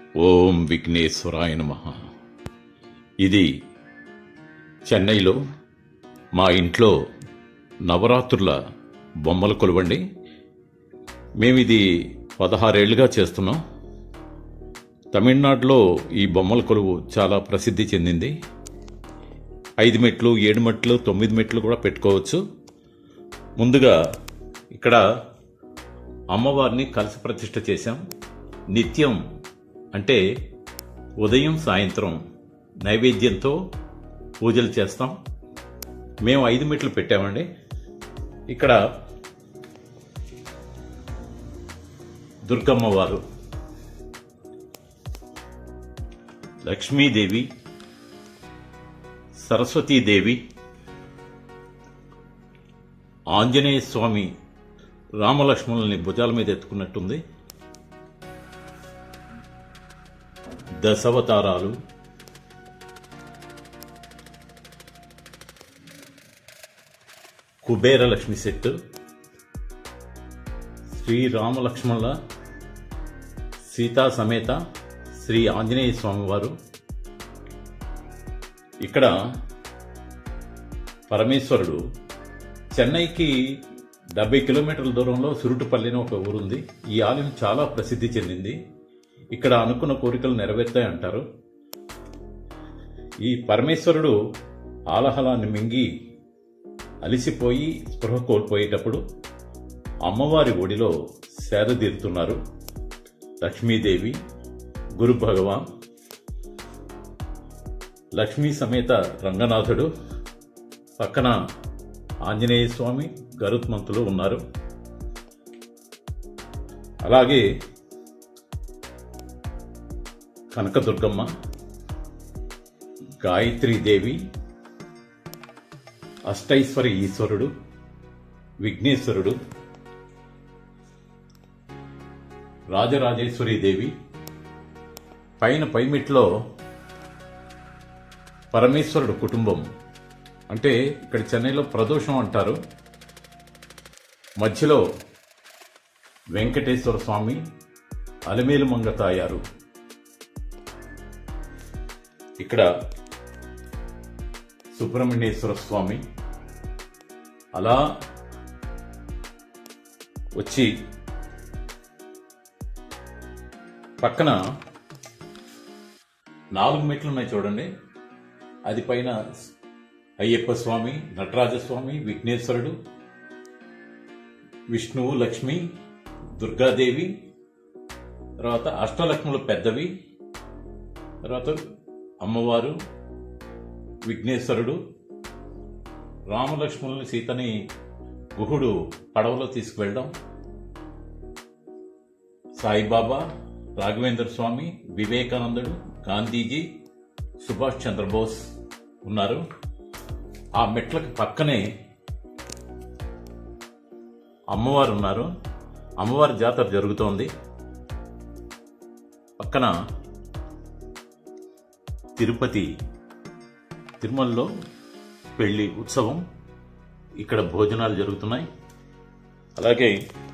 ఓం విఘ్నేశ్వరాయ నమ ఇది చెన్నైలో మా ఇంట్లో నవరాత్రుల బొమ్మల కొలువండి మేము ఇది పదహారేళ్లుగా చేస్తున్నాం తమిళనాడులో ఈ బొమ్మల కొలువు చాలా ప్రసిద్ధి చెందింది ఐదు మెట్లు ఏడు మెట్లు తొమ్మిది మెట్లు కూడా పెట్టుకోవచ్చు ముందుగా ఇక్కడ అమ్మవారిని కలిసి ప్రతిష్ఠ చేశాం నిత్యం అంటే ఉదయం సాయంత్రం నైవేద్యంతో పూజలు చేస్తాం మేము ఐదు మెట్లు పెట్టామండి ఇక్కడ దుర్గమ్మ వారు లక్ష్మీదేవి సరస్వతీదేవి ఆంజనేయ స్వామి రామలక్ష్మణుల్ని భుజాల మీద ఎత్తుకున్నట్టుంది దశావతారాలు కుబేర లక్ష్మి సెట్ శ్రీరామలక్ష్మణుల సీతా సమేత శ్రీ ఆంజనేయ స్వామి వారు ఇక్కడ పరమేశ్వరుడు చెన్నైకి డెబ్బై కిలోమీటర్ల దూరంలో సురుటుపల్లి అని ఒక ఊరుంది ఈ ఆలయం చాలా ప్రసిద్ధి చెందింది ఇక్కడ అనుకున్న కోరికలు నెరవేరుతాయి అంటారు ఈ పరమేశ్వరుడు ఆలహలాన్ని మింగి అలిసిపోయి స్పృహ కోల్పోయేటప్పుడు అమ్మవారి ఒడిలో సేద తీరుతున్నారు లక్ష్మీదేవి గురు భగవాన్ లక్ష్మీ సమేత రంగనాథుడు పక్కన ఆంజనేయ స్వామి గరుత్మంతులు ఉన్నారు అలాగే కనకదుర్గమ్మ గాయత్రీదేవి అష్టైశ్వరి ఈశ్వరుడు విఘ్నేశ్వరుడు రాజరాజేశ్వరి దేవి పైన పైమిట్లో పరమేశ్వరుడు కుటుంబం అంటే ఇక్కడ చెన్నైలో ప్రదోషం అంటారు మధ్యలో వెంకటేశ్వర స్వామి అలమేలు మంగ తాయారు ఇక్కడ సుబ్రహ్మణ్యేశ్వర స్వామి అలా వచ్చి పక్కన నాలుగు మెట్లు ఉన్నాయి చూడండి అది పైన అయ్యప్ప స్వామి నటరాజస్వామి విఘ్నేశ్వరుడు విష్ణువు లక్ష్మి దుర్గాదేవి తర్వాత అష్టలక్ష్ములు పెద్దవి తర్వాత అమ్మవారు విఘ్నేశ్వరుడు రామలక్ష్మణుని సీతని గుహుడు పడవలో తీసుకువెళ్ళడం సాయిబాబా రాఘవేంద్ర స్వామి వివేకానందుడు గాంధీజీ సుభాష్ చంద్రబోస్ ఉన్నారు ఆ మెట్లకి పక్కనే అమ్మవారు ఉన్నారు అమ్మవారి జాతర జరుగుతోంది పక్కన తిరుపతి తిరుమలలో పెళ్లి ఉత్సవం ఇక్కడ భోజనాలు జరుగుతున్నాయి అలాగే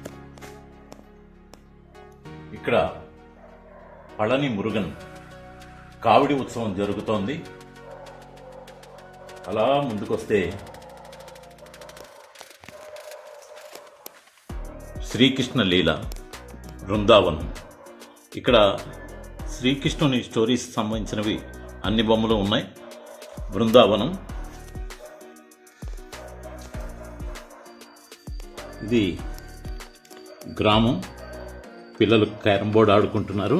ఇక్కడ పళని మురుగన్ కావిడి ఉత్సవం జరుగుతోంది అలా ముందుకొస్తే శ్రీకృష్ణ లీల బృందావనం ఇక్కడ శ్రీకృష్ణుని స్టోరీస్ సంబంధించినవి అన్ని బొమ్మలు ఉన్నాయి బృందావనం ఇది గ్రామం పిల్లలు క్యారం బోర్డ్ ఆడుకుంటున్నారు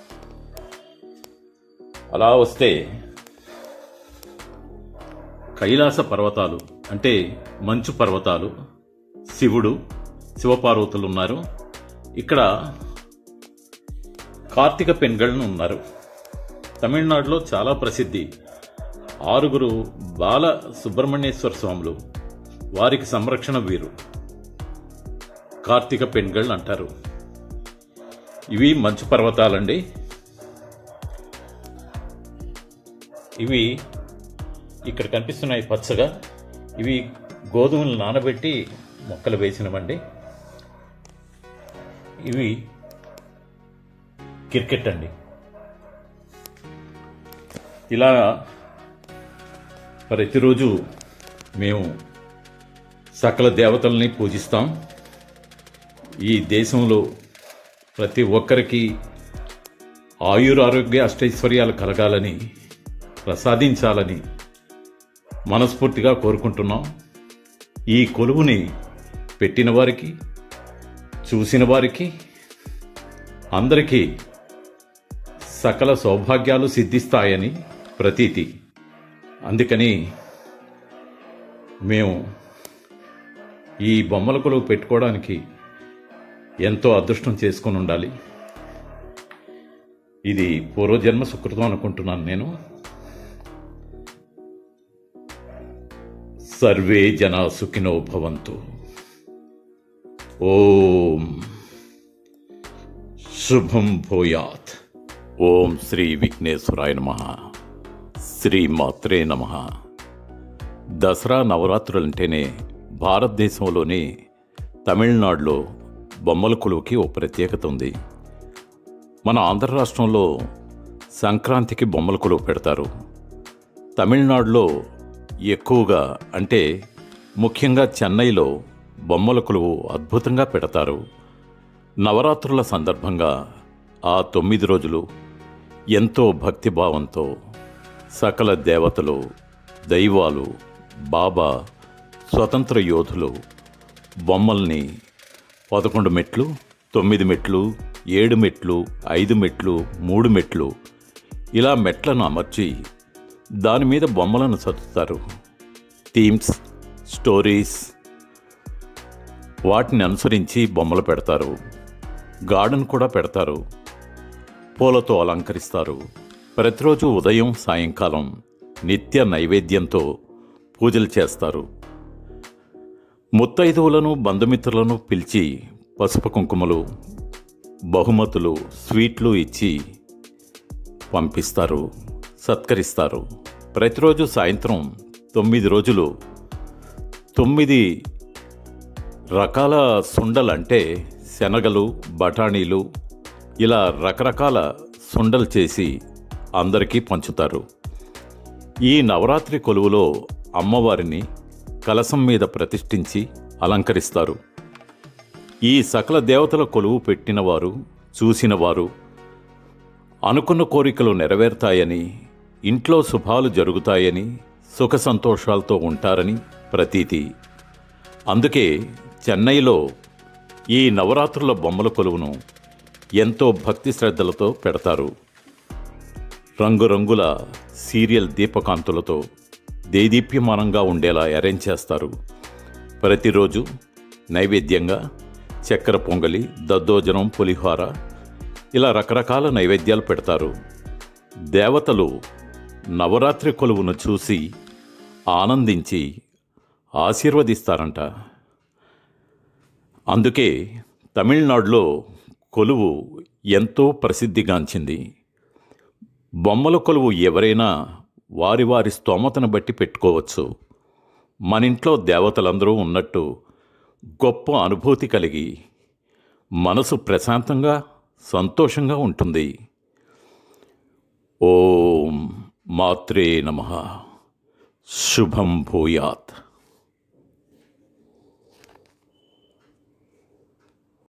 అలా వస్తే కైలాస పర్వతాలు అంటే మంచు పర్వతాలు శివుడు శివపార్వతులు ఉన్నారు ఇక్కడ కార్తీక పెన్గళ్ళను ఉన్నారు తమిళనాడులో చాలా ప్రసిద్ధి ఆరుగురు బాల సుబ్రహ్మణ్యేశ్వర స్వాములు వారికి సంరక్షణ వీరు కార్తీక పెన్గళ్ళు అంటారు ఇవి మంచు పర్వతాలండి ఇవి ఇక్కడ కనిపిస్తున్నాయి పచ్చగా ఇవి గోధుమలు నానబెట్టి మొక్కలు వేసినవండి ఇవి క్రికెట్ అండి ఇలా ప్రతిరోజు మేము సకల దేవతల్ని పూజిస్తాం ఈ దేశంలో ప్రతి ఒక్కరికి ఆయురారోగ్య అష్టైశ్వర్యాలు కలగాలని ప్రసాదించాలని మనస్ఫూర్తిగా కోరుకుంటున్నాం ఈ కొలువుని పెట్టిన వారికి చూసిన వారికి అందరికీ సకల సౌభాగ్యాలు సిద్ధిస్తాయని ప్రతీతి అందుకని మేము ఈ బొమ్మల కొలువు పెట్టుకోవడానికి ఎంతో అదృష్టం చేసుకొని ఉండాలి ఇది పూర్వజన్మ సుకృతం అనుకుంటున్నాను నేను సర్వే జనా సుఖినో భవంతు ఓం శుభం భూయాత్ ఓం శ్రీ విఘ్నేశ్వరాయ నమ శ్రీ మాత్రే నమ దసరా నవరాత్రులంటేనే భారతదేశంలోని తమిళనాడులో బొమ్మల కొలువుకి ఓ ప్రత్యేకత ఉంది మన ఆంధ్ర రాష్ట్రంలో సంక్రాంతికి బొమ్మల కొలువు పెడతారు తమిళనాడులో ఎక్కువగా అంటే ముఖ్యంగా చెన్నైలో బొమ్మల కొలువు అద్భుతంగా పెడతారు నవరాత్రుల సందర్భంగా ఆ తొమ్మిది రోజులు ఎంతో భక్తిభావంతో సకల దేవతలు దైవాలు బాబా స్వతంత్ర యోధులు బొమ్మల్ని పదకొండు మెట్లు తొమ్మిది మెట్లు ఏడు మెట్లు ఐదు మెట్లు మూడు మెట్లు ఇలా మెట్లను అమర్చి దాని మీద బొమ్మలను సర్దుతారు థీమ్స్ స్టోరీస్ వాటిని అనుసరించి బొమ్మలు పెడతారు గార్డెన్ కూడా పెడతారు పూలతో అలంకరిస్తారు ప్రతిరోజు ఉదయం సాయంకాలం నిత్య నైవేద్యంతో పూజలు చేస్తారు ముత్తైదువులను బంధుమిత్రులను పిలిచి పసుపు కుంకుమలు బహుమతులు స్వీట్లు ఇచ్చి పంపిస్తారు సత్కరిస్తారు ప్రతిరోజు సాయంత్రం తొమ్మిది రోజులు తొమ్మిది రకాల సుండలు అంటే శనగలు బఠానీలు ఇలా రకరకాల సుండలు చేసి అందరికీ పంచుతారు ఈ నవరాత్రి కొలువులో అమ్మవారిని కలసం మీద ప్రతిష్ఠించి అలంకరిస్తారు ఈ సకల దేవతల కొలువు పెట్టినవారు చూసినవారు అనుకున్న కోరికలు నెరవేరుతాయని ఇంట్లో శుభాలు జరుగుతాయని సుఖ సంతోషాలతో ఉంటారని ప్రతీతి అందుకే చెన్నైలో ఈ నవరాత్రుల బొమ్మల కొలువును ఎంతో భక్తి శ్రద్ధలతో పెడతారు రంగురంగుల సీరియల్ దీపకాంతులతో దేదీప్యమానంగా ఉండేలా అరేంజ్ చేస్తారు ప్రతిరోజు నైవేద్యంగా చక్కెర పొంగలి దద్దోజనం పులిహోర ఇలా రకరకాల నైవేద్యాలు పెడతారు దేవతలు నవరాత్రి కొలువును చూసి ఆనందించి ఆశీర్వదిస్తారంట అందుకే తమిళనాడులో కొలువు ఎంతో ప్రసిద్ధిగాంచింది బొమ్మల కొలువు ఎవరైనా వారి వారి స్తోమతను బట్టి పెట్టుకోవచ్చు మన ఇంట్లో దేవతలందరూ ఉన్నట్టు గొప్ప అనుభూతి కలిగి మనసు ప్రశాంతంగా సంతోషంగా ఉంటుంది ఓం మాత్రే నమ శుభం భూయాత్